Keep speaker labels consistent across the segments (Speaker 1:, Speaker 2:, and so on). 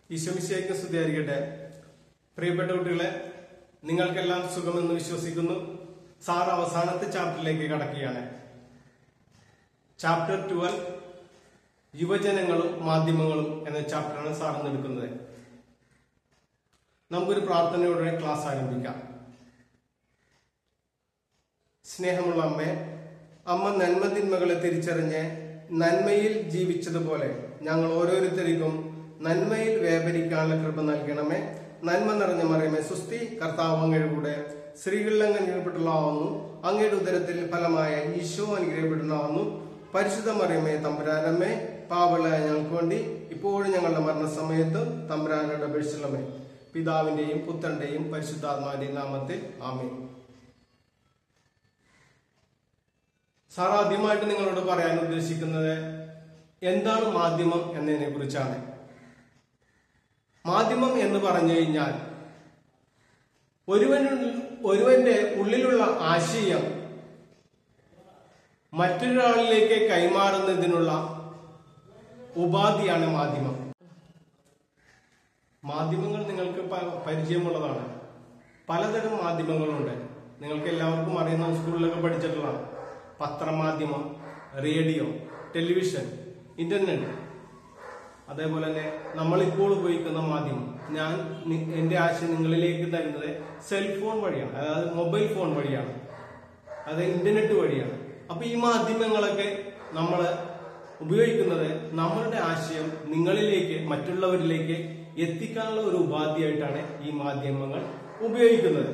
Speaker 1: ഈശോമിശിയേക്ക് സ്തുതിയായിരിക്കട്ടെ പ്രിയപ്പെട്ട കുട്ടികളെ നിങ്ങൾക്കെല്ലാം സുഖമെന്ന് വിശ്വസിക്കുന്നു സാർ അവസാനത്തെ ചാപ്റ്ററിലേക്ക് കടക്കുകയാണ് ചാപ്റ്റർ ട്വൽവ് യുവജനങ്ങളും മാധ്യമങ്ങളും എന്ന ചാപ്റ്ററാണ് സാർ ഇന്ന് എടുക്കുന്നത് നമുക്കൊരു പ്രാർത്ഥനയോടെ ക്ലാസ് ആരംഭിക്കാം സ്നേഹമുള്ള അമ്മേ അമ്മ നന്മതിന്മകളെ തിരിച്ചറിഞ്ഞ് നന്മയിൽ ജീവിച്ചതുപോലെ ഞങ്ങൾ ഓരോരുത്തർക്കും നന്മയിൽ വ്യാപരിക്കാനുള്ള കൃപ നൽകണമേ നന്മ നിറഞ്ഞ മറിയമേ സുസ്തി കർത്താവ് അങ്ങയുടെ കൂടെ സ്ത്രീകളിൽ അങ്ങ് അനുഗ്രഹപ്പെട്ടുള്ളാവുന്നു അങ്ങയുടെ ഉദരത്തിൽ ഫലമായ ഈശോ അനുഗ്രഹപ്പെട്ടുള്ളാവുന്നു പരിശുദ്ധ മറിയമേ തമ്പുരാനമ്മേ പാവളായ ഞങ്ങൾക്ക് വേണ്ടി ഇപ്പോഴും ഞങ്ങളുടെ മരണസമയത്ത് തമ്പുരാനോട് അപേക്ഷിച്ചുള്ളമേ പിതാവിന്റെയും പുത്രന്റെയും പരിശുദ്ധാത്മാവിന്റെയും നാമത്തിൽ ആമേ സാർ ആദ്യമായിട്ട് നിങ്ങളോട് പറയാൻ ഉദ്ദേശിക്കുന്നത് എന്താണ് മാധ്യമം എന്നതിനെ കുറിച്ചാണ് മാധ്യമം എന്ന് പറഞ്ഞു കഴിഞ്ഞാൽ ഒരുവൻ ഒരുവന്റെ ഉള്ളിലുള്ള ആശയം മറ്റൊരാളിലേക്ക് കൈമാറുന്നതിനുള്ള ഉപാധിയാണ് മാധ്യമം മാധ്യമങ്ങൾ നിങ്ങൾക്ക് പ- പരിചയമുള്ളതാണ് പലതരം മാധ്യമങ്ങളുണ്ട് നിങ്ങൾക്ക് എല്ലാവർക്കും അറിയുന്ന സ്കൂളിലൊക്കെ പഠിച്ചിട്ടുള്ളതാണ് പത്രമാധ്യമം റേഡിയോ ടെലിവിഷൻ ഇന്റർനെറ്റ് അതേപോലെ തന്നെ നമ്മൾ ഇപ്പോൾ ഉപയോഗിക്കുന്ന മാധ്യമം ഞാൻ നി- എന്റെ ആശയം നിങ്ങളിലേക്ക് തരുന്നത് സെൽഫോൺ വഴിയാണ് അതായത് മൊബൈൽ ഫോൺ വഴിയാണ് അത് ഇന്റർനെറ്റ് വഴിയാണ് അപ്പൊ ഈ മാധ്യമങ്ങളൊക്കെ നമ്മൾ ഉപയോഗിക്കുന്നത് നമ്മളുടെ ആശയം നിങ്ങളിലേക്ക് മറ്റുള്ളവരിലേക്ക് എത്തിക്കാനുള്ള ഒരു ഉപാധിയായിട്ടാണ് ഈ മാധ്യമങ്ങൾ ഉപയോഗിക്കുന്നത്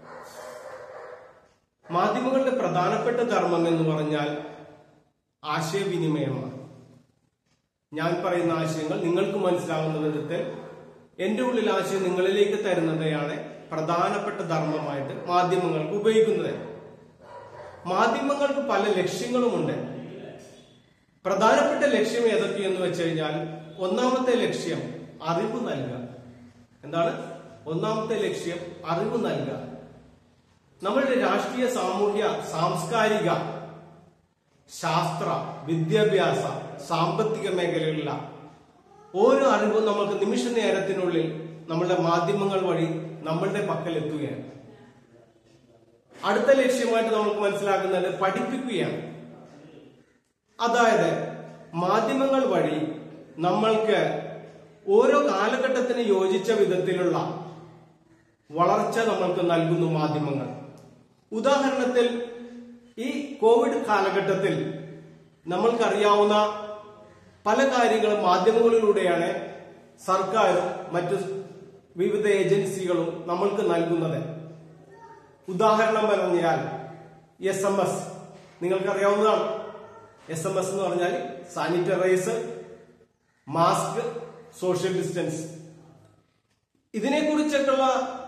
Speaker 1: മാധ്യമങ്ങളുടെ പ്രധാനപ്പെട്ട ധർമ്മം എന്ന് പറഞ്ഞാൽ ആശയവിനിമയമാണ് ഞാൻ പറയുന്ന ആശയങ്ങൾ നിങ്ങൾക്ക് മനസ്സിലാകുന്ന വിധത്തിൽ എന്റെ ഉള്ളിൽ ആശയം നിങ്ങളിലേക്ക് തരുന്നതാണ് പ്രധാനപ്പെട്ട ധർമ്മമായിട്ട് മാധ്യമങ്ങൾക്ക് ഉപയോഗിക്കുന്നത് മാധ്യമങ്ങൾക്ക് പല ലക്ഷ്യങ്ങളുമുണ്ട് പ്രധാനപ്പെട്ട ലക്ഷ്യം ഏതൊക്കെയെന്ന് വെച്ച് കഴിഞ്ഞാൽ ഒന്നാമത്തെ ലക്ഷ്യം അറിവ് നൽകുക എന്താണ് ഒന്നാമത്തെ ലക്ഷ്യം അറിവ് നൽകുക നമ്മളുടെ രാഷ്ട്രീയ സാമൂഹ്യ സാംസ്കാരിക ശാസ്ത്ര വിദ്യാഭ്യാസ സാമ്പത്തിക മേഖലകളിലുള്ള ഓരോ അറിവും നമുക്ക് നിമിഷ നേരത്തിനുള്ളിൽ നമ്മളുടെ മാധ്യമങ്ങൾ വഴി നമ്മളുടെ പക്കൽ എത്തുകയാണ് അടുത്ത ലക്ഷ്യമായിട്ട് നമുക്ക് മനസ്സിലാക്കുന്നത് പഠിപ്പിക്കുകയാണ് അതായത് മാധ്യമങ്ങൾ വഴി നമ്മൾക്ക് ഓരോ കാലഘട്ടത്തിന് യോജിച്ച വിധത്തിലുള്ള വളർച്ച നമ്മൾക്ക് നൽകുന്നു മാധ്യമങ്ങൾ ഉദാഹരണത്തിൽ ഈ കോവിഡ് കാലഘട്ടത്തിൽ നമ്മൾക്കറിയാവുന്ന പല കാര്യങ്ങളും മാധ്യമങ്ങളിലൂടെയാണ് സർക്കാരും മറ്റു വിവിധ ഏജൻസികളും നമ്മൾക്ക് നൽകുന്നത് ഉദാഹരണം പറഞ്ഞാൽ എസ് എം എസ് നിങ്ങൾക്കറിയാവുന്നതാണ് എസ് എം എസ് എന്ന് പറഞ്ഞാൽ സാനിറ്റൈസർ മാസ്ക് സോഷ്യൽ ഡിസ്റ്റൻസ് ഇതിനെക്കുറിച്ചൊക്കെയുള്ള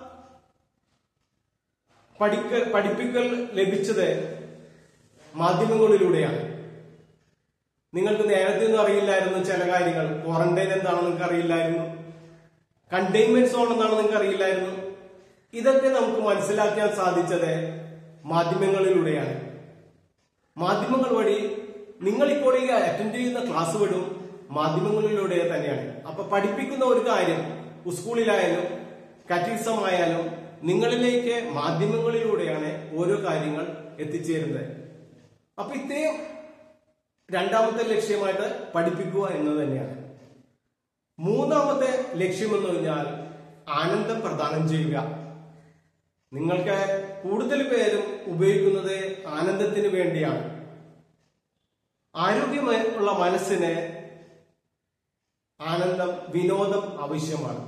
Speaker 1: പഠിക്കൽ പഠിപ്പിക്കൽ ലഭിച്ചത് മാധ്യമങ്ങളിലൂടെയാണ് നിങ്ങൾക്ക് നേരത്തെ ഒന്നും അറിയില്ലായിരുന്നു ചില കാര്യങ്ങൾ ക്വാറന്റൈൻ എന്താണെന്ന് നിങ്ങൾക്ക് അറിയില്ലായിരുന്നു കണ്ടെയ്ൻമെന്റ് സോൺ എന്താണെന്ന് നിങ്ങൾക്ക് അറിയില്ലായിരുന്നു ഇതൊക്കെ നമുക്ക് മനസ്സിലാക്കാൻ സാധിച്ചത് മാധ്യമങ്ങളിലൂടെയാണ് മാധ്യമങ്ങൾ വഴി നിങ്ങൾ ഇപ്പോൾ ഈ അറ്റൻഡ് ചെയ്യുന്ന ക്ലാസ് വിടും മാധ്യമങ്ങളിലൂടെ തന്നെയാണ് അപ്പൊ പഠിപ്പിക്കുന്ന ഒരു കാര്യം സ്കൂളിലായാലും കറ്റീസം ആയാലും നിങ്ങളിലേക്ക് മാധ്യമങ്ങളിലൂടെയാണ് ഓരോ കാര്യങ്ങൾ എത്തിച്ചേരുന്നത് അപ്പൊ ഇത്രയും രണ്ടാമത്തെ ലക്ഷ്യമായിട്ട് പഠിപ്പിക്കുക എന്നത് തന്നെയാണ് മൂന്നാമത്തെ ലക്ഷ്യം എന്ന് പറഞ്ഞാൽ ആനന്ദം പ്രദാനം ചെയ്യുക നിങ്ങൾക്ക് കൂടുതൽ പേരും ഉപയോഗിക്കുന്നത് ആനന്ദത്തിന് വേണ്ടിയാണ് ആരോഗ്യമുള്ള മനസ്സിന് ആനന്ദം വിനോദം ആവശ്യമാണ്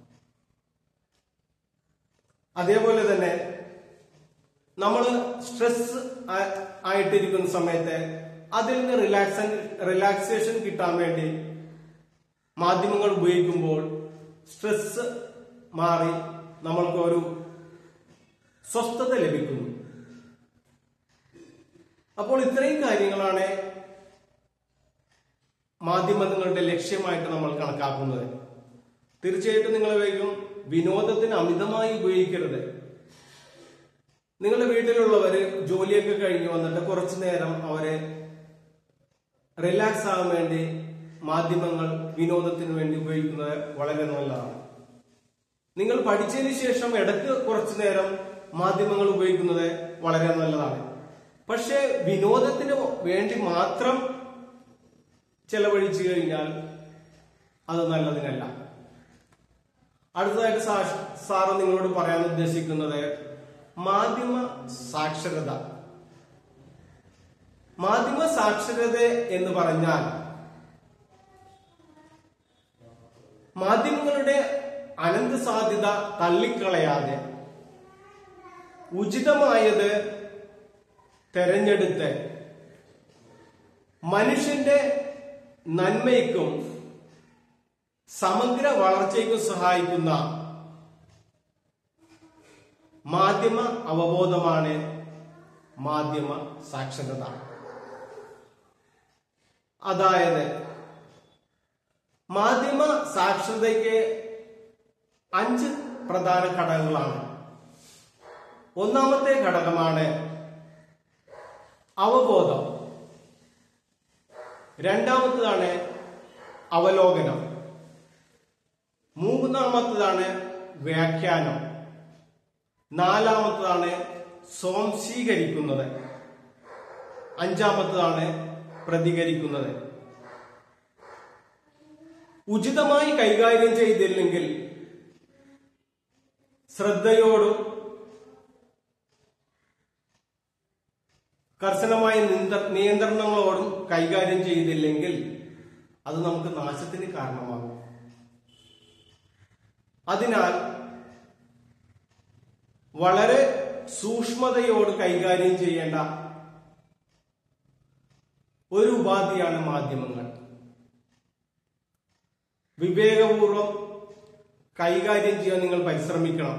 Speaker 1: അതേപോലെ തന്നെ നമ്മൾ സ്ട്രെസ് ആയിട്ടിരിക്കുന്ന സമയത്ത് അതിൽ നിന്ന് റിലാക്സൻ റിലാക്സേഷൻ കിട്ടാൻ വേണ്ടി മാധ്യമങ്ങൾ ഉപയോഗിക്കുമ്പോൾ സ്ട്രെസ് മാറി നമ്മൾക്ക് ഒരു സ്വസ്ഥത ലഭിക്കുന്നു അപ്പോൾ ഇത്രയും കാര്യങ്ങളാണ് മാധ്യമങ്ങളുടെ ലക്ഷ്യമായിട്ട് നമ്മൾ കണക്കാക്കുന്നത് തീർച്ചയായിട്ടും നിങ്ങൾ ഉപയോഗിക്കും വിനോദത്തിന് അമിതമായി ഉപയോഗിക്കരുത് നിങ്ങളുടെ വീട്ടിലുള്ളവര് ജോലിയൊക്കെ കഴിഞ്ഞ് വന്നിട്ട് കുറച്ചു നേരം അവരെ റിലാക്സ് ആകാൻ വേണ്ടി മാധ്യമങ്ങൾ വിനോദത്തിന് വേണ്ടി ഉപയോഗിക്കുന്നത് വളരെ നല്ലതാണ് നിങ്ങൾ പഠിച്ചതിന് ശേഷം ഇടയ്ക്ക് കുറച്ചു നേരം മാധ്യമങ്ങൾ ഉപയോഗിക്കുന്നത് വളരെ നല്ലതാണ് പക്ഷേ വിനോദത്തിന് വേണ്ടി മാത്രം ചെലവഴിച്ചു കഴിഞ്ഞാൽ അത് നല്ലതിനല്ല അടുത്തതായിട്ട് സാ- സാറ് നിങ്ങളോട് പറയാൻ ഉദ്ദേശിക്കുന്നത് മാധ്യമ സാക്ഷരത മാധ്യമ സാക്ഷരത എന്ന് പറഞ്ഞാൽ മാധ്യമങ്ങളുടെ അനന്ത സാധ്യത തള്ളിക്കളയാതെ ഉചിതമായത് തെരഞ്ഞെടുത്ത് മനുഷ്യന്റെ നന്മയ്ക്കും സമഗ്ര വളർച്ചയ്ക്കും സഹായിക്കുന്ന മാധ്യമ അവബോധമാണ് മാധ്യമ സാക്ഷരത അതായത് മാധ്യമ സാക്ഷരതയ്ക്ക് അഞ്ച് പ്രധാന ഘടകങ്ങളാണ് ഒന്നാമത്തെ ഘടകമാണ് അവബോധം രണ്ടാമത്തതാണ് അവലോകനം മൂന്നാമത്തതാണ് വ്യാഖ്യാനം നാലാമത്തതാണ് സ്വാംശീകരിക്കുന്നത് അഞ്ചാമത്തതാണ് പ്രതികരിക്കുന്നത് ഉചിതമായി കൈകാര്യം ചെയ്തില്ലെങ്കിൽ ശ്രദ്ധയോടും കർശനമായ നിന്ത- നിയന്ത്രണങ്ങളോടും കൈകാര്യം ചെയ്തില്ലെങ്കിൽ അത് നമുക്ക് നാശത്തിന് കാരണമാകും അതിനാൽ വളരെ സൂക്ഷ്മതയോട് കൈകാര്യം ചെയ്യേണ്ട ഒരു ഉപാധിയാണ് മാധ്യമങ്ങൾ വിവേകപൂർവം കൈകാര്യം ചെയ്യാൻ നിങ്ങൾ പരിശ്രമിക്കണം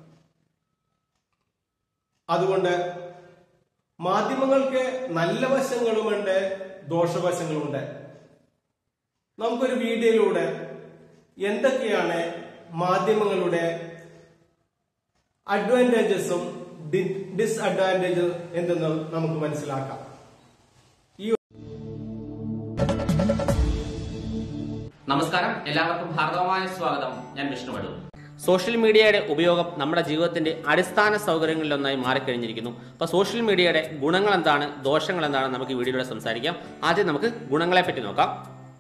Speaker 1: അതുകൊണ്ട് മാധ്യമങ്ങൾക്ക് നല്ല വശങ്ങളുമുണ്ട് ദോഷവശങ്ങളുമുണ്ട് നമുക്കൊരു വീഡിയോയിലൂടെ എന്തൊക്കെയാണ് മാധ്യമങ്ങളുടെ അഡ്വാൻറ്റേജസും ഡിസ്അഡ്വാൻറ്റേജസും എന്തെന്ന് നമുക്ക് മനസ്സിലാക്കാം
Speaker 2: നമസ്കാരം എല്ലാവർക്കും ഹാർദവമായ സ്വാഗതം ഞാൻ വിഷ്ണു വടു സോഷ്യൽ മീഡിയയുടെ ഉപയോഗം നമ്മുടെ ജീവിതത്തിന്റെ അടിസ്ഥാന സൗകര്യങ്ങളിലൊന്നായി മാറിക്കഴിഞ്ഞിരിക്കുന്നു അപ്പോൾ സോഷ്യൽ മീഡിയയുടെ ഗുണങ്ങൾ എന്താണ് ദോഷങ്ങൾ എന്താണ് നമുക്ക് ഈ വീഡിയോയിലൂടെ സംസാരിക്കാം ആദ്യം നമുക്ക് ഗുണങ്ങളെ പറ്റി നോക്കാം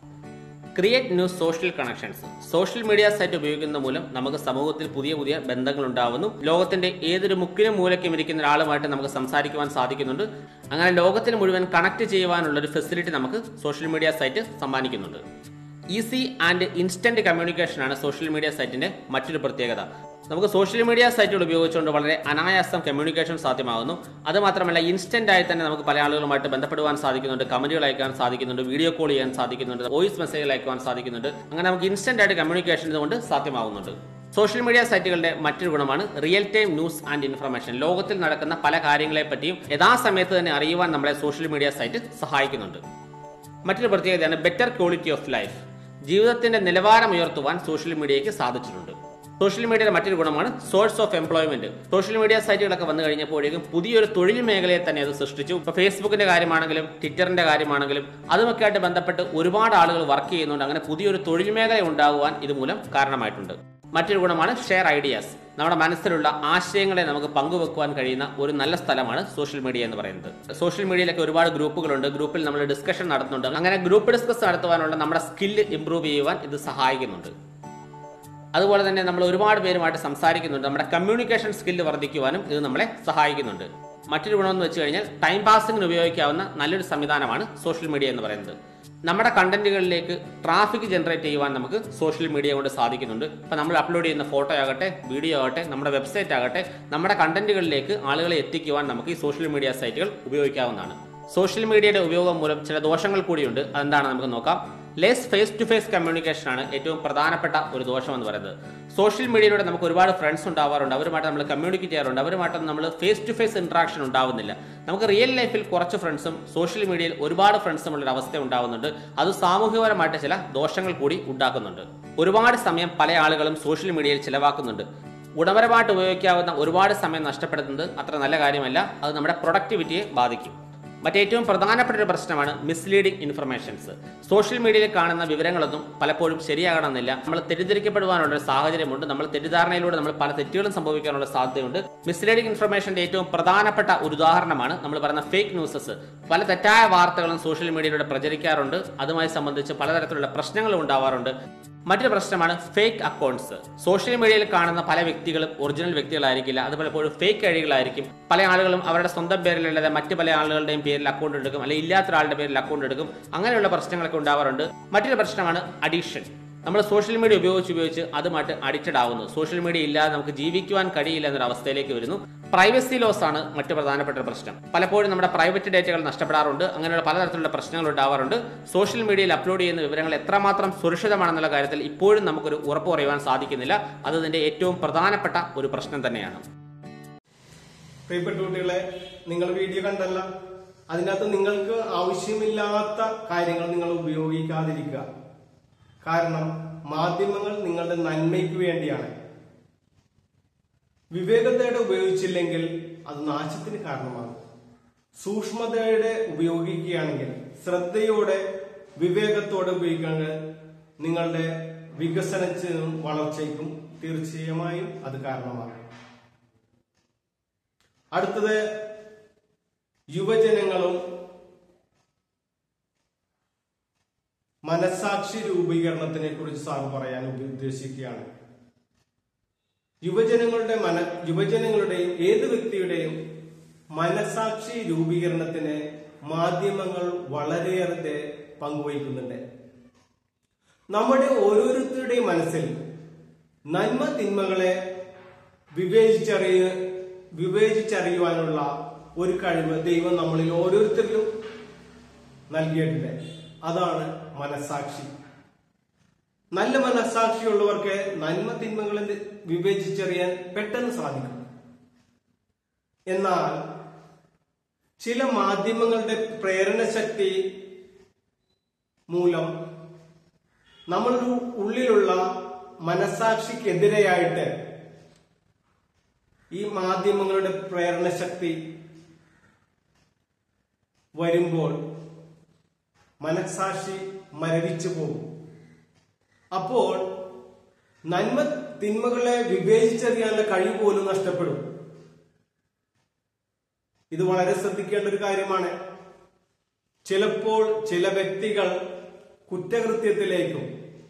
Speaker 2: create new social connections social media site ഉപയോഗിക്കുന്നത് മൂലം നമുക്ക് സമൂഹത്തിൽ പുതിയ പുതിയ ബന്ധങ്ങൾ ഉണ്ടാവുന്നു ലോകത്തിന്റെ ഏതൊരു മുക്കിലും മൂലയ്ക്കും ഇരിക്കുന്ന ഒരാളുമായിട്ട് നമുക്ക് സംസാരിക്കുവാൻ സാധിക്കുന്നുണ്ട് അങ്ങനെ ലോകത്തിന് മുഴുവൻ കണക്ട് ചെയ്യുവാനുള്ള ഒരു ഫെസിലിറ്റി നമുക്ക് സോഷ്യൽ മീഡിയ സൈറ്റ് സമ്മാനിക്കുന്നുണ്ട് ഈസി ആൻഡ് ഇൻസ്റ്റന്റ് കമ്മ്യൂണിക്കേഷൻ ആണ് സോഷ്യൽ മീഡിയ സൈറ്റിന്റെ മറ്റൊരു പ്രത്യേകത നമുക്ക് സോഷ്യൽ മീഡിയ സൈറ്റുകൾ ഉപയോഗിച്ചുകൊണ്ട് വളരെ അനായാസം കമ്മ്യൂണിക്കേഷൻ സാധ്യമാകുന്നു അത് മാത്രമല്ല ഇൻസ്റ്റന്റ് ആയി തന്നെ നമുക്ക് പല ആളുകളുമായിട്ട് ബന്ധപ്പെടുവാൻ സാധിക്കുന്നുണ്ട് കമന്റുകൾ അയക്കാൻ സാധിക്കുന്നുണ്ട് വീഡിയോ കോൾ ചെയ്യാൻ സാധിക്കുന്നുണ്ട് വോയിസ് മെസ്സേജുകൾ അയക്കുവാൻ സാധിക്കുന്നുണ്ട് അങ്ങനെ നമുക്ക് ഇൻസ്റ്റന്റ് ആയിട്ട് കമ്മ്യൂണിക്കേഷൻ ഇതുകൊണ്ട് സാധ്യമാകുന്നുണ്ട് സോഷ്യൽ മീഡിയ സൈറ്റുകളുടെ മറ്റൊരു ഗുണമാണ് real time news and information ലോകത്തിൽ നടക്കുന്ന പല കാര്യങ്ങളെ പറ്റിയും യഥാസമയത്ത് തന്നെ അറിയുവാൻ നമ്മളെ സോഷ്യൽ മീഡിയ സൈറ്റ് സഹായിക്കുന്നുണ്ട് മറ്റൊരു പ്രത്യേകതയാണ് ബെറ്റർ ക്വാളിറ്റി ഓഫ് ലൈഫ് ജീവിതത്തിന്റെ നിലവാരം ഉയർത്തുവാൻ സോഷ്യൽ മീഡിയയ്ക്ക് സാധിച്ചിട്ടുണ്ട് സോഷ്യൽ മീഡിയയുടെ മറ്റൊരു ഗുണമാണ് source of employment social media സൈറ്റുകളൊക്കെ വന്നു കഴിഞ്ഞപ്പോഴേക്കും പുതിയൊരു തൊഴിൽ മേഖലയെ തന്നെ അത് സൃഷ്ടിച്ചു ഇപ്പൊ ഫേസ്ബുക്കിന്റെ കാര്യമാണെങ്കിലും ട്വിറ്ററിന്റെ കാര്യമാണെങ്കിലും അതുമൊക്കെ ആയിട്ട് ബന്ധപ്പെട്ട് ഒരുപാട് ആളുകൾ വർക്ക് ചെയ്യുന്നുണ്ട് അങ്ങനെ പുതിയൊരു തൊഴിൽ മേഖല ഉണ്ടാകുവാൻ ഇതുമൂലം കാരണമായിട്ടുണ്ട് മറ്റൊരു ഗുണമാണ് ഷെയർ ഐഡിയാസ് നമ്മുടെ മനസ്സിലുള്ള ആശയങ്ങളെ നമുക്ക് പങ്കുവെക്കുവാൻ കഴിയുന്ന ഒരു നല്ല സ്ഥലമാണ് സോഷ്യൽ മീഡിയ എന്ന് പറയുന്നത് സോഷ്യൽ മീഡിയയിലൊക്കെ ഒരുപാട് ഗ്രൂപ്പുകളുണ്ട് ഗ്രൂപ്പിൽ നമ്മൾ ഡിസ്കഷൻ നടത്തുന്നുണ്ട് അങ്ങനെ ഗ്രൂപ്പ് ഡിസ്കസ് നടത്തുവാനുള്ള നമ്മുടെ സ്കില്ല് ഇംപ്രൂവ് ചെയ്യുവാൻ ഇത് സഹായിക്കുന്നുണ്ട് അതുപോലെ തന്നെ നമ്മൾ ഒരുപാട് പേരുമായിട്ട് സംസാരിക്കുന്നുണ്ട് നമ്മുടെ കമ്മ്യൂണിക്കേഷൻ സ്കില്ല് വർദ്ധിക്കുവാനും ഇത് നമ്മളെ സഹായിക്കുന്നുണ്ട് മറ്റൊരു ഗുണമെന്ന് വെച്ച് കഴിഞ്ഞാൽ ടൈം പാസിങ്ങിന് ഉപയോഗിക്കാവുന്ന നല്ലൊരു സംവിധാനമാണ് സോഷ്യൽ മീഡിയ എന്ന് പറയുന്നത് നമ്മുടെ കണ്ടന്റുകളിലേക്ക് ട്രാഫിക് ജനറേറ്റ് ചെയ്യുവാൻ നമുക്ക് സോഷ്യൽ മീഡിയ കൊണ്ട് സാധിക്കുന്നുണ്ട് ഇപ്പം നമ്മൾ അപ്ലോഡ് ചെയ്യുന്ന ഫോട്ടോ ആകട്ടെ വീഡിയോ ആകട്ടെ നമ്മുടെ വെബ്സൈറ്റ് ആകട്ടെ നമ്മുടെ കണ്ടന്റുകളിലേക്ക് ആളുകളെ എത്തിക്കുവാൻ നമുക്ക് ഈ സോഷ്യൽ മീഡിയ സൈറ്റുകൾ ഉപയോഗിക്കാവുന്നതാണ് സോഷ്യൽ മീഡിയയുടെ ഉപയോഗം മൂലം ചില ദോഷങ്ങൾ കൂടിയുണ്ട് അതെന്താണ് നമുക്ക് നോക്കാം less face to face communication ആണ് ഏറ്റവും പ്രധാനപ്പെട്ട ഒരു ദോഷം എന്ന് പറയുന്നത് സോഷ്യൽ മീഡിയയിലൂടെ നമുക്ക് ഒരുപാട് ഫ്രണ്ട്സ് ഉണ്ടാവാറുണ്ട് അവരുമായിട്ട് നമ്മൾ കമ്മ്യൂണിക്കേറ്റ് ചെയ്യാറുണ്ട് അവരുമായിട്ട് നമ്മൾ ഫേസ് ടു ഫേസ് ഇന്ററാക്ഷൻ ഉണ്ടാവുന്നില്ല നമുക്ക് റിയൽ ലൈഫിൽ കുറച്ച് ഫ്രണ്ട്സും സോഷ്യൽ മീഡിയയിൽ ഒരുപാട് ഫ്രണ്ട്സും ഉള്ള ഒരു അവസ്ഥ ഉണ്ടാവുന്നുണ്ട് അത് സാമൂഹികപരമായിട്ട് ചില ദോഷങ്ങൾ കൂടി ഉണ്ടാക്കുന്നുണ്ട് ഒരുപാട് സമയം പല ആളുകളും സോഷ്യൽ മീഡിയയിൽ ചിലവാക്കുന്നുണ്ട് ഗുണപരമായിട്ട് ഉപയോഗിക്കാവുന്ന ഒരുപാട് സമയം നഷ്ടപ്പെടുന്നത് അത്ര നല്ല കാര്യമല്ല അത് നമ്മുടെ പ്രൊഡക്ടിവിറ്റിയെ ബാധിക്കും മറ്റേറ്റവും പ്രധാനപ്പെട്ട ഒരു പ്രശ്നമാണ് മിസ്ലീഡിംഗ് ഇൻഫർമേഷൻസ് സോഷ്യൽ മീഡിയയിൽ കാണുന്ന വിവരങ്ങളൊന്നും പലപ്പോഴും ശരിയാകണമെന്നില്ല നമ്മൾ തെറ്റിദ്ധരിക്കപ്പെടുവാനുള്ള ഒരു സാഹചര്യമുണ്ട് നമ്മൾ തെറ്റിദ്ധാരണയിലൂടെ നമ്മൾ പല തെറ്റുകളും സംഭവിക്കാനുള്ള സാധ്യതയുണ്ട് മിസ്ലീഡിംഗ് ഇൻഫർമേഷന്റെ ഏറ്റവും പ്രധാനപ്പെട്ട ഒരു ഉദാഹരണമാണ് നമ്മൾ പറയുന്ന ഫേക്ക് ന്യൂസസ് പല തെറ്റായ വാർത്തകളും സോഷ്യൽ മീഡിയയിലൂടെ പ്രചരിക്കാറുണ്ട് അതുമായി സംബന്ധിച്ച് പലതരത്തിലുള്ള പ്രശ്നങ്ങളും ഉണ്ടാവാറുണ്ട് മറ്റൊരു പ്രശ്നമാണ് ഫേക്ക് അക്കൗണ്ട്സ് സോഷ്യൽ മീഡിയയിൽ കാണുന്ന പല വ്യക്തികളും ഒറിജിനൽ വ്യക്തികളായിരിക്കില്ല അത് പലപ്പോഴും ഫേക്ക് ഐഡികളായിരിക്കും പല ആളുകളും അവരുടെ സ്വന്തം പേരിലല്ലാതെ മറ്റു പല ആളുകളുടെയും പേരിൽ അക്കൗണ്ട് എടുക്കും അല്ലെങ്കിൽ ഇല്ലാത്ത ഒരാളുടെ പേരിൽ അക്കൗണ്ട് എടുക്കും അങ്ങനെയുള്ള പ്രശ്നങ്ങളൊക്കെ ഉണ്ടാവാറുണ്ട് മറ്റൊരു പ്രശ്നമാണ് അഡിക്ഷൻ നമ്മൾ സോഷ്യൽ മീഡിയ ഉപയോഗിച്ച് ഉപയോഗിച്ച് അതുമായിട്ട് അഡിക്റ്റഡ് ആവുന്നു സോഷ്യൽ മീഡിയ ഇല്ലാതെ നമുക്ക് ജീവിക്കുവാൻ കഴിയില്ല എന്നൊരു അവസ്ഥയിലേക്ക് വരുന്നു പ്രൈവസി ലോസ് ആണ് മറ്റു പ്രധാനപ്പെട്ട ഒരു പ്രശ്നം പലപ്പോഴും നമ്മുടെ പ്രൈവറ്റ് ഡേറ്റകൾ നഷ്ടപ്പെടാറുണ്ട് അങ്ങനെയുള്ള പലതരത്തിലുള്ള പ്രശ്നങ്ങൾ ഉണ്ടാവാറുണ്ട് സോഷ്യൽ മീഡിയയിൽ അപ്ലോഡ് ചെയ്യുന്ന വിവരങ്ങൾ എത്രമാത്രം സുരക്ഷിതമാണെന്നുള്ള കാര്യത്തിൽ ഇപ്പോഴും നമുക്കൊരു ഉറപ്പ് പറയുവാൻ സാധിക്കുന്നില്ല അത് ഇതിന്റെ ഏറ്റവും പ്രധാനപ്പെട്ട ഒരു പ്രശ്നം തന്നെയാണ്
Speaker 1: പ്രിയപ്പെട്ട കുട്ടികളെ നിങ്ങൾ വീഡിയോ കണ്ടല്ല അതിനകത്ത് നിങ്ങൾക്ക് ആവശ്യമില്ലാത്ത കാര്യങ്ങൾ നിങ്ങൾ ഉപയോഗിക്കാതിരിക്കുക കാരണം മാധ്യമങ്ങൾ നിങ്ങളുടെ നന്മയ്ക്ക് വേണ്ടിയാണ് വിവേകത്തോടെ ഉപയോഗിച്ചില്ലെങ്കിൽ അത് നാശത്തിന് കാരണമാകും സൂക്ഷ്മതയുടെ ഉപയോഗിക്കുകയാണെങ്കിൽ ശ്രദ്ധയോടെ വിവേകത്തോടെ ഉപയോഗിക്കുകയാണെങ്കിൽ നിങ്ങളുടെ വികസനത്തിനും വളർച്ചയ്ക്കും തീർച്ചയായും അത് കാരണമാകും അടുത്തത് യുവജനങ്ങളും മനസാക്ഷി രൂപീകരണത്തിനെ കുറിച്ച് സാർ പറയാൻ ഉദ്ദേശിക്കുകയാണ് യുവജനങ്ങളുടെ മന യുവജനങ്ങളുടെയും ഏത് വ്യക്തിയുടെയും മനസാക്ഷി രൂപീകരണത്തിന് മാധ്യമങ്ങൾ വളരെയേറെ പങ്കുവഹിക്കുന്നുണ്ട് നമ്മുടെ ഓരോരുത്തരുടെയും മനസ്സിൽ നന്മ തിന്മകളെ വിവേചിച്ചറിയ വിവേചിച്ചറിയുവാനുള്ള ഒരു കഴിവ് ദൈവം നമ്മളിൽ ഓരോരുത്തരിലും നൽകിയിട്ടുണ്ട് അതാണ് മനസാക്ഷി നല്ല മനസാക്ഷിയുള്ളവർക്ക് നന്മ തിന്മകളെ വിവേചിച്ചറിയാൻ പെട്ടെന്ന് സാധിക്കും എന്നാൽ ചില മാധ്യമങ്ങളുടെ പ്രേരണ ശക്തി മൂലം നമ്മളുടെ ഉള്ളിലുള്ള മനസാക്ഷിക്കെതിരെയായിട്ട് ഈ മാധ്യമങ്ങളുടെ പ്രേരണ ശക്തി വരുമ്പോൾ മനസാക്ഷി മരവിച്ചു പോകും അപ്പോൾ നന്മ തിന്മകളെ വിവേചിച്ചറിയാനുള്ള കഴിവ് പോലും നഷ്ടപ്പെടും ഇത് വളരെ ശ്രദ്ധിക്കേണ്ട ഒരു കാര്യമാണ് ചിലപ്പോൾ ചില വ്യക്തികൾ കുറ്റകൃത്യത്തിലേക്കും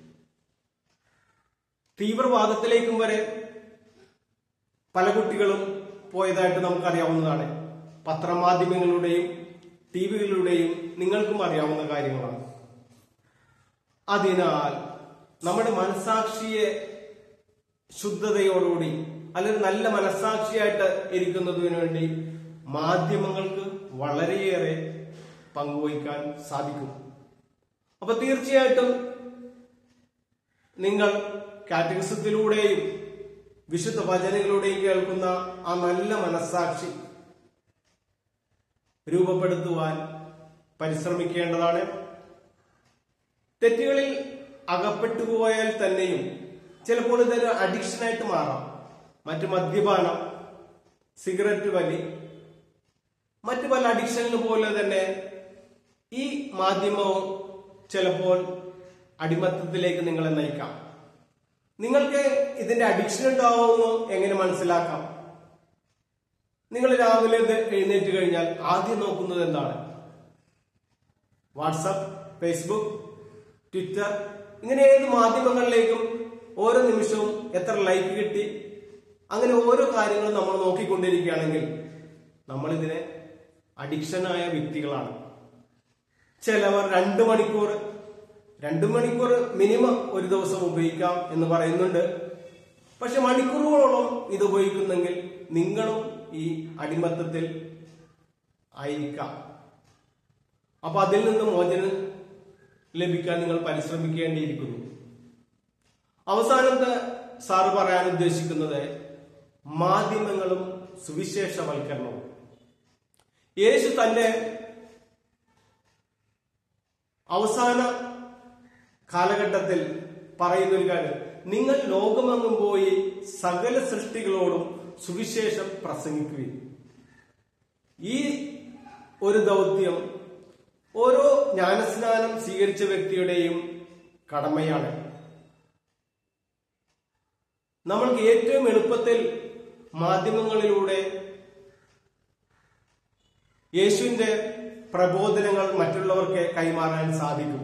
Speaker 1: തീവ്രവാദത്തിലേക്കും വരെ പല കുട്ടികളും പോയതായിട്ട് നമുക്കറിയാവുന്നതാണ് പത്രമാധ്യമങ്ങളുടെയും ടി വികളുടെയും നിങ്ങൾക്കും അറിയാവുന്ന കാര്യങ്ങളാണ് അതിനാൽ നമ്മുടെ മനസാക്ഷിയെ ശുദ്ധതയോടുകൂടി അല്ലെങ്കിൽ നല്ല മനസാക്ഷിയായിട്ട് ഇരിക്കുന്നതിന് വേണ്ടി മാധ്യമങ്ങൾക്ക് വളരെയേറെ പങ്കുവഹിക്കാൻ സാധിക്കും അപ്പൊ തീർച്ചയായിട്ടും നിങ്ങൾ കാറ്റഗറിസത്തിലൂടെയും വിശുദ്ധ വചനങ്ങളിലൂടെയും കേൾക്കുന്ന ആ നല്ല മനസാക്ഷി രൂപപ്പെടുത്തുവാൻ പരിശ്രമിക്കേണ്ടതാണ് തെറ്റുകളിൽ അകപ്പെട്ടു പോയാൽ തന്നെയും ചിലപ്പോൾ ഇതൊരു അഡിക്ഷനായിട്ട് മാറാം മറ്റു മദ്യപാനം സിഗരറ്റ് വലി മറ്റു പല അഡിക്ഷനിൽ പോലെ തന്നെ ഈ മാധ്യമവും ചിലപ്പോൾ അടിമത്തത്തിലേക്ക് നിങ്ങളെ നയിക്കാം നിങ്ങൾക്ക് ഇതിന്റെ അഡിക്ഷൻ ഉണ്ടാവുമെന്ന് എങ്ങനെ മനസ്സിലാക്കാം നിങ്ങൾ രാവിലെ ഇത് എഴുന്നേറ്റ് കഴിഞ്ഞാൽ ആദ്യം നോക്കുന്നത് എന്താണ് വാട്സപ്പ് ഫേസ്ബുക്ക് ട്വിറ്റർ ഇങ്ങനെ ഏത് മാധ്യമങ്ങളിലേക്കും ഓരോ നിമിഷവും എത്ര ലൈക്ക് കിട്ടി അങ്ങനെ ഓരോ കാര്യങ്ങളും നമ്മൾ നോക്കിക്കൊണ്ടിരിക്കുകയാണെങ്കിൽ നമ്മൾ ഇതിനെ അഡിക്ഷനായ വ്യക്തികളാണ് ചിലവർ രണ്ട് മണിക്കൂർ രണ്ട് മണിക്കൂർ മിനിമം ഒരു ദിവസം ഉപയോഗിക്കാം എന്ന് പറയുന്നുണ്ട് പക്ഷെ മണിക്കൂറുകളോളം ഇത് ഉപയോഗിക്കുന്നെങ്കിൽ നിങ്ങളും ഈ അടിമത്തത്തിൽ ആയിരിക്കാം അപ്പൊ അതിൽ നിന്ന് മോചനം ലഭിക്കാൻ നിങ്ങൾ പരിശ്രമിക്കേണ്ടിയിരിക്കുന്നു അവസാനത്തെ സാറ് പറയാൻ ഉദ്ദേശിക്കുന്നത് മാധ്യമങ്ങളും സുവിശേഷവൽക്കരണവും യേശു തന്റെ അവസാന കാലഘട്ടത്തിൽ പറയുന്ന ഒരു കാര്യം നിങ്ങൾ ലോകമെങ്ങും പോയി സകല സൃഷ്ടികളോടും സുവിശേഷം പ്രസംഗിക്കുകയും ഈ ഒരു ദൗത്യം ഓരോ ജ്ഞാനസ്നാനം സ്വീകരിച്ച വ്യക്തിയുടെയും കടമയാണ് നമ്മൾക്ക് ഏറ്റവും എളുപ്പത്തിൽ മാധ്യമങ്ങളിലൂടെ യേശുവിന്റെ പ്രബോധനങ്ങൾ മറ്റുള്ളവർക്ക് കൈമാറാൻ സാധിക്കും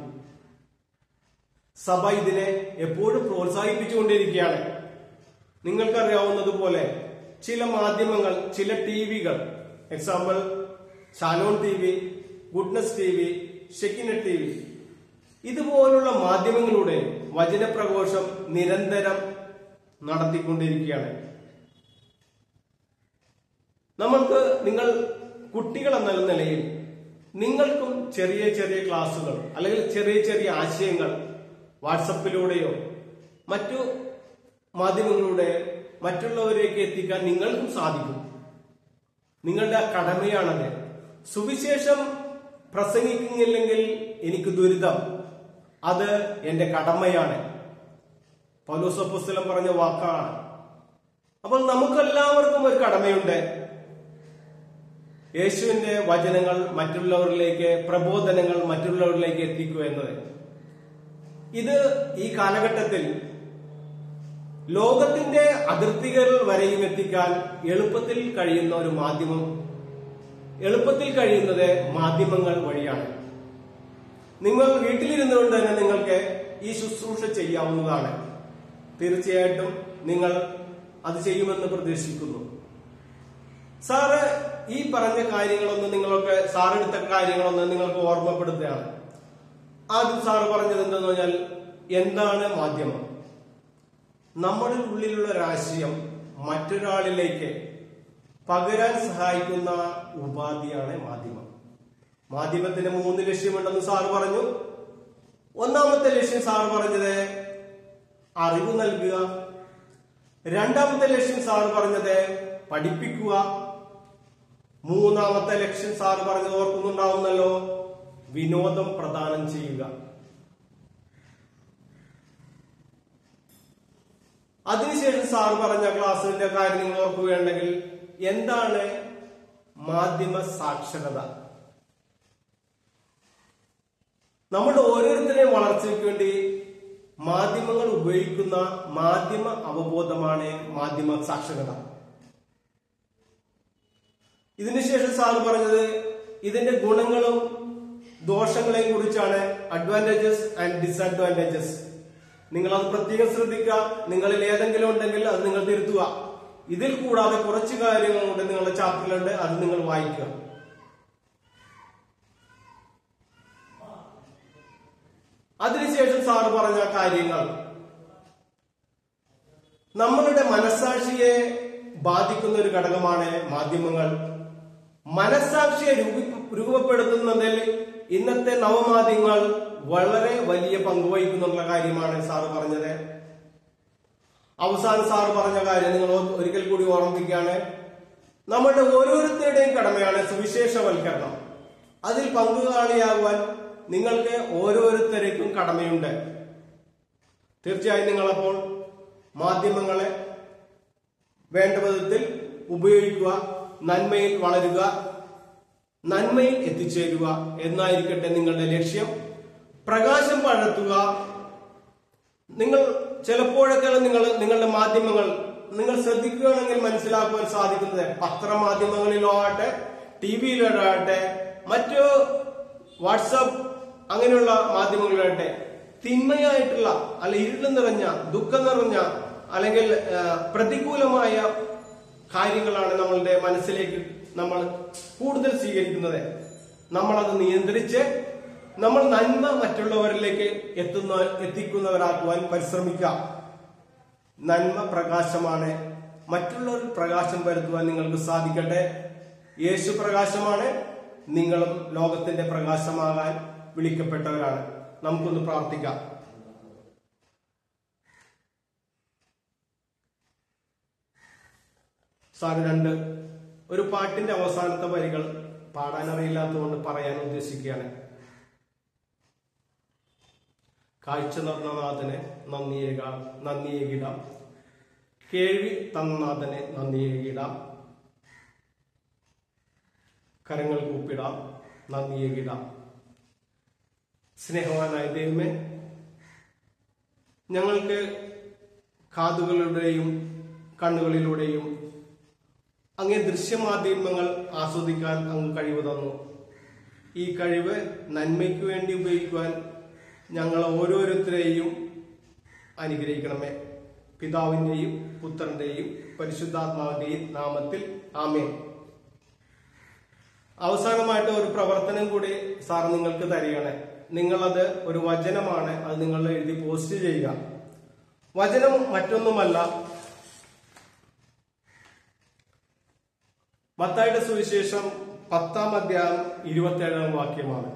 Speaker 1: സഭ ഇതിനെ എപ്പോഴും പ്രോത്സാഹിപ്പിച്ചുകൊണ്ടിരിക്കുകയാണ് നിങ്ങൾക്കറിയാവുന്നതുപോലെ ചില മാധ്യമങ്ങൾ ചില ടി വികൾ example Shalom T V Goodness T V Shekinah T V ഇതുപോലുള്ള മാധ്യമങ്ങളുടെ വചനപ്രഘോഷം നിരന്തരം നടത്തിക്കൊണ്ടിരിക്കുകയാണ് നമ്മൾക്ക് നിങ്ങൾ കുട്ടികൾ എന്ന നിലയിൽ നിങ്ങൾക്കും ചെറിയ ചെറിയ ക്ലാസ്സുകൾ അല്ലെങ്കിൽ ചെറിയ ചെറിയ ആശയങ്ങൾ വാട്സപ്പിലൂടെയോ മറ്റു മാധ്യമങ്ങളിലൂടെ മറ്റുള്ളവരേക്ക് എത്തിക്കാൻ നിങ്ങൾക്കും സാധിക്കും നിങ്ങളുടെ കടമയാണത് സുവിശേഷം പ്രസംഗിക്കുന്നില്ലെങ്കിൽ എനിക്ക് ദുരിതം അത് എന്റെ കടമയാണ് പൗലോസപ്പുസ്തലം പറഞ്ഞ വാക്കാണ് അപ്പോൾ നമുക്കെല്ലാവർക്കും ഒരു കടമയുണ്ട് യേശുവിന്റെ വചനങ്ങൾ മറ്റുള്ളവരിലേക്ക് പ്രബോധനങ്ങൾ മറ്റുള്ളവരിലേക്ക് എത്തിക്കുക എന്നത് ഇത് ഈ കാലഘട്ടത്തിൽ ലോകത്തിന്റെ അതിർത്തികൾ വരെയും എത്തിക്കാൻ എളുപ്പത്തിൽ കഴിയുന്ന ഒരു മാധ്യമം എളുപ്പത്തിൽ കഴിയുന്നത് മാധ്യമങ്ങൾ വഴിയാണ് നിങ്ങൾ വീട്ടിലിരുന്നുകൊണ്ട് തന്നെ നിങ്ങൾക്ക് ഈ ശുശ്രൂഷ ചെയ്യാവുന്നതാണ് തീർച്ചയായിട്ടും നിങ്ങൾ അത് ചെയ്യുമെന്ന് പ്രതീക്ഷിക്കുന്നു സാറ് ഈ പറഞ്ഞ കാര്യങ്ങളൊന്ന് നിങ്ങൾക്ക് സാറെടുത്ത കാര്യങ്ങളൊന്ന് നിങ്ങൾക്ക് ഓർമ്മപ്പെടുത്തുകയാണ് ആദ്യം സാറ് പറഞ്ഞത് എന്തെന്ന് പറഞ്ഞാൽ എന്താണ് മാധ്യമം നമ്മുടെ ഉള്ളിലുള്ള ഒരു ആശയം മറ്റൊരാളിലേക്ക് പകരാൻ സഹായിക്കുന്ന ഉപാധിയാണ് മാധ്യമം മാധ്യമത്തിന് മൂന്ന് ലക്ഷ്യമുണ്ടെന്ന് സാറ് പറഞ്ഞു ഒന്നാമത്തെ ലക്ഷ്യം സാറ് പറഞ്ഞത് അറിവ് നൽകുക രണ്ടാമത്തെ ലക്ഷ്യം സാറ് പറഞ്ഞത് പഠിപ്പിക്കുക മൂന്നാമത്തെ ലക്ഷ്യം സാറ് പറഞ്ഞത് ഓർക്കുന്നുണ്ടാവുന്നല്ലോ വിനോദം പ്രദാനം ചെയ്യുക അതിനുശേഷം സാർ പറഞ്ഞ ക്ലാസ്സിന്റെ കാര്യം നിങ്ങൾ ഓർക്കുകയുണ്ടെങ്കിൽ എന്താണ് മാധ്യമ സാക്ഷരത നമ്മുടെ ഓരോരുത്തരെയും വളർച്ചയ്ക്ക് വേണ്ടി മാധ്യമങ്ങൾ ഉപയോഗിക്കുന്ന മാധ്യമ അവബോധമാണ് മാധ്യമ സാക്ഷരത ഇതിനുശേഷം സാർ പറഞ്ഞത് ഇതിന്റെ ഗുണങ്ങളും ദോഷങ്ങളെയും കുറിച്ചാണ് അഡ്വാൻറ്റേജസ് ആൻഡ് ഡിസഡ്വാൻറ്റേജസ് നിങ്ങൾ അത് പ്രത്യേകം ശ്രദ്ധിക്കുക നിങ്ങളിൽ ഏതെങ്കിലും ഉണ്ടെങ്കിൽ അത് നിങ്ങൾ തിരുത്തുക ഇതിൽ കൂടാതെ കുറച്ച് കാര്യങ്ങളുണ്ട് നിങ്ങളുടെ ചാപ്റ്ററിലുണ്ട് അത് നിങ്ങൾ വായിക്കുക അതിനുശേഷം സാറ് പറഞ്ഞ കാര്യങ്ങൾ നമ്മളുടെ മനസാക്ഷിയെ ബാധിക്കുന്ന ഒരു ഘടകമാണ് മാധ്യമങ്ങൾ മനസാക്ഷിയെ രൂപ- രൂപപ്പെടുത്തുന്നതിൽ ഇന്നത്തെ നവമാധ്യമങ്ങൾ വളരെ വലിയ പങ്ക് വഹിക്കുന്നുള്ള കാര്യമാണ് സാറ് പറഞ്ഞത് അവസാനം സാറ് പറഞ്ഞ കാര്യം നിങ്ങൾ ഓ- ഒരിക്കൽ കൂടി ഓർമ്മിപ്പിക്കുകയാണ് നമ്മുടെ ഓരോരുത്തരുടെയും കടമയാണ് സുവിശേഷവൽക്കരണം അതിൽ പങ്കുകാളിയാകുവാൻ നിങ്ങൾക്ക് ഓരോരുത്തർക്കും കടമയുണ്ട് തീർച്ചയായും നിങ്ങളപ്പോൾ മാധ്യമങ്ങളെ വേണ്ട വിധത്തിൽ ഉപയോഗിക്കുക നന്മയിൽ വളരുക നന്മയിൽ എത്തിച്ചേരുക എന്നായിരിക്കട്ടെ നിങ്ങളുടെ ലക്ഷ്യം പ്രകാശം പഴർത്തുക നിങ്ങൾ ചിലപ്പോഴൊക്കെ നിങ്ങൾ നിങ്ങളുടെ മാധ്യമങ്ങൾ നിങ്ങൾ ശ്രദ്ധിക്കുകയാണെങ്കിൽ മനസ്സിലാക്കുവാൻ സാധിക്കുന്നത് പത്രമാധ്യമങ്ങളിലോ ആകട്ടെ ടി വിയിലോ ആകട്ടെ മറ്റു വാട്സപ്പ് അങ്ങനെയുള്ള മാധ്യമങ്ങളിലാകട്ടെ തിന്മയായിട്ടുള്ള അല്ല ഇരുട്ട് നിറഞ്ഞ ദുഃഖം നിറഞ്ഞ അല്ലെങ്കിൽ ആ, പ്രതികൂലമായ കാര്യങ്ങളാണ് നമ്മളുടെ മനസ്സിലേക്ക് നമ്മൾ കൂടുതൽ സ്വീകരിക്കുന്നത് നമ്മളത് നിയന്ത്രിച്ച് നമ്മൾ നന്മ മറ്റുള്ളവരിലേക്ക് എത്തുന്ന എത്തിക്കുന്നവരാക്കുവാൻ പരിശ്രമിക്കുക നന്മ പ്രകാശമാണ് മറ്റുള്ളവർ പ്രകാശം വരുത്തുവാൻ നിങ്ങൾക്ക് സാധിക്കട്ടെ യേശു പ്രകാശമാണ് നിങ്ങളും ലോകത്തിന്റെ പ്രകാശമാകാൻ വിളിക്കപ്പെട്ടവരാണ് നമുക്കൊന്ന് പ്രാർത്ഥിക്കാം സാറ് രണ്ട് ഒരു പാട്ടിന്റെ അവസാനത്തെ വരികൾ പാടാൻ അറിയില്ലാത്തതുകൊണ്ട് പറയാൻ ഉദ്ദേശിക്കുകയാണ് കാഴ്ച തന്ന നാഥനെ നന്ദിയേക നന്ദിയേകിടാം കേൾവി തന്ന നാഥനെ നന്ദിയേകിടാം കരങ്ങൾ കൂപ്പിടാം നന്ദിയേകിടാം സ്നേഹവാനായ ദൈവമേ ഞങ്ങൾക്ക് കാതുകളുടെയും കണ്ണുകളിലൂടെയും അങ്ങേ ദൃശ്യമാധ്യമങ്ങൾ ആസ്വദിക്കാൻ അങ്ങ് കഴിവ് തന്നു ഈ കഴിവ് നന്മയ്ക്ക് വേണ്ടി ഉപയോഗിക്കുവാൻ ഞങ്ങൾ ഓരോരുത്തരെയും അനുഗ്രഹിക്കണമേ പിതാവിന്റെയും പുത്രന്റെയും പരിശുദ്ധാത്മാവിന്റെയും നാമത്തിൽ ആമേൻ അവസാനമായിട്ട് ഒരു പ്രവർത്തനം കൂടി സാർ നിങ്ങൾക്ക് തരികയാണ് നിങ്ങളത് ഒരു വചനമാണ് അത് നിങ്ങൾ എഴുതി പോസ്റ്റ് ചെയ്യുക വചനം മറ്റൊന്നുമല്ല മത്തായുടെ സുവിശേഷം പത്താം അധ്യായം ഇരുപത്തിയേഴാം വാക്യമാണ്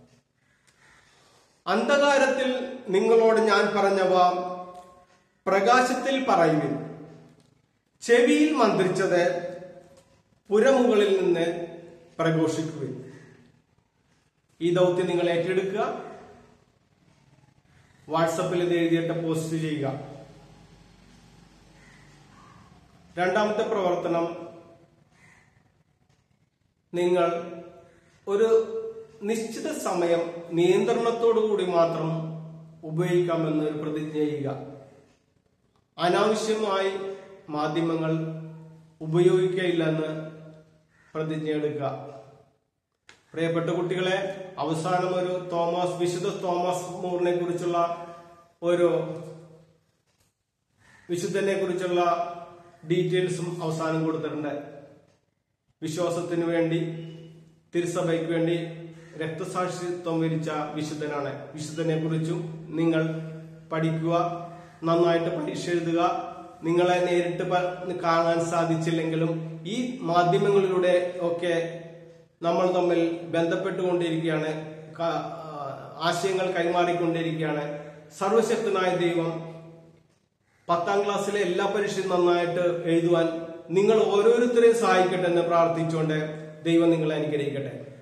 Speaker 1: അന്ധകാരത്തിൽ നിങ്ങളോട് ഞാൻ പറഞ്ഞവ പ്രകാശത്തിൽ പറയുവിൻ ചെവിയിൽ മന്ത്രിച്ചത് പുരമുകളിൽ നിന്ന് പ്രഘോഷിക്കുവിൻ ഈ ദൗത്യം നിങ്ങൾ ഏറ്റെടുക്കുക വാട്സപ്പിൽ ഇത് എഴുതിയിട്ട് പോസ്റ്റ് ചെയ്യുക രണ്ടാമത്തെ പ്രവർത്തനം നിങ്ങൾ ഒരു നിശ്ചിത സമയം നിയന്ത്രണത്തോടു കൂടി മാത്രം ഉപയോഗിക്കാമെന്ന് ഒരു പ്രതിജ്ഞ ചെയ്യുക അനാവശ്യമായി മാധ്യമങ്ങൾ ഉപയോഗിക്കയില്ലെന്ന് പ്രതിജ്ഞ എടുക്കുക പ്രിയപ്പെട്ട കുട്ടികളെ അവസാനം ഒരു തോമസ് വിശുദ്ധ തോമസ് മൂറിനെ കുറിച്ചുള്ള ഒരു വിശുദ്ധനെ കുറിച്ചുള്ള ഡീറ്റെയിൽസും അവസാനം കൊടുത്തിട്ടുണ്ട് വിശ്വാസത്തിന് വേണ്ടി തിരുസഭയ്ക്ക് വേണ്ടി രക്തസാക്ഷിത്വം വരിച്ച വിശുദ്ധനാണ് വിശുദ്ധനെ കുറിച്ചും നിങ്ങൾ പഠിക്കുക നന്നായിട്ട് പരീക്ഷ എഴുതുക നിങ്ങളെ നേരിട്ട് പ- കാണാൻ സാധിച്ചില്ലെങ്കിലും ഈ മാധ്യമങ്ങളിലൂടെ ഒക്കെ നമ്മൾ തമ്മിൽ ബന്ധപ്പെട്ടുകൊണ്ടിരിക്കുകയാണ് ക- ആ, ആശയങ്ങൾ കൈമാറിക്കൊണ്ടിരിക്കുകയാണ് സർവശക്തനായ ദൈവം പത്താം ക്ലാസ്സിലെ എല്ലാ പരീക്ഷയും നന്നായിട്ട് എഴുതുവാൻ നിങ്ങൾ ഓരോരുത്തരെയും സഹായിക്കട്ടെ എന്ന് പ്രാർത്ഥിച്ചുകൊണ്ട് ദൈവം നിങ്ങളെ അനുഗ്രഹിക്കട്ടെ